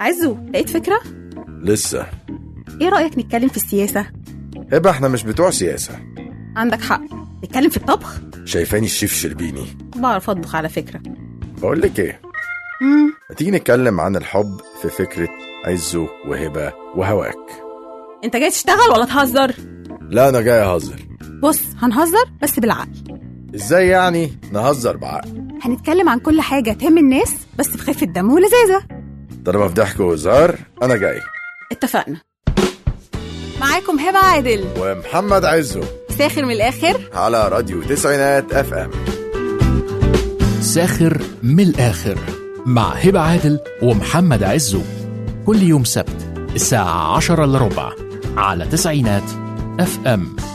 عزو لقيت فكرة؟ لسه ايه رأيك نتكلم في السياسة؟ هبة احنا مش بتوع سياسة عندك حق نتكلم في الطبخ؟ شايفاني الشيف شربيني بعرف أطبخ على فكرة بقول لك ايه مم. ما تيجي نتكلم عن الحب في فكرة عزو وهبة وهواك انت جاي تشتغل ولا تهزر؟ لا انا جاي اهزر بص هنهزر بس بالعقل ازاي يعني نهزر بعقل هنتكلم عن كل حاجة تهم الناس بس بخفة دم ولذاذة طالما في ضحك وهزار انا جاي اتفقنا معاكم هبة عادل ومحمد عزو ساخر من الآخر على راديو تسعينات اف ام ساخر من الآخر مع هبة عادل ومحمد عزو كل يوم سبت الساعة عشرة إلا ربع على تسعينات اف ام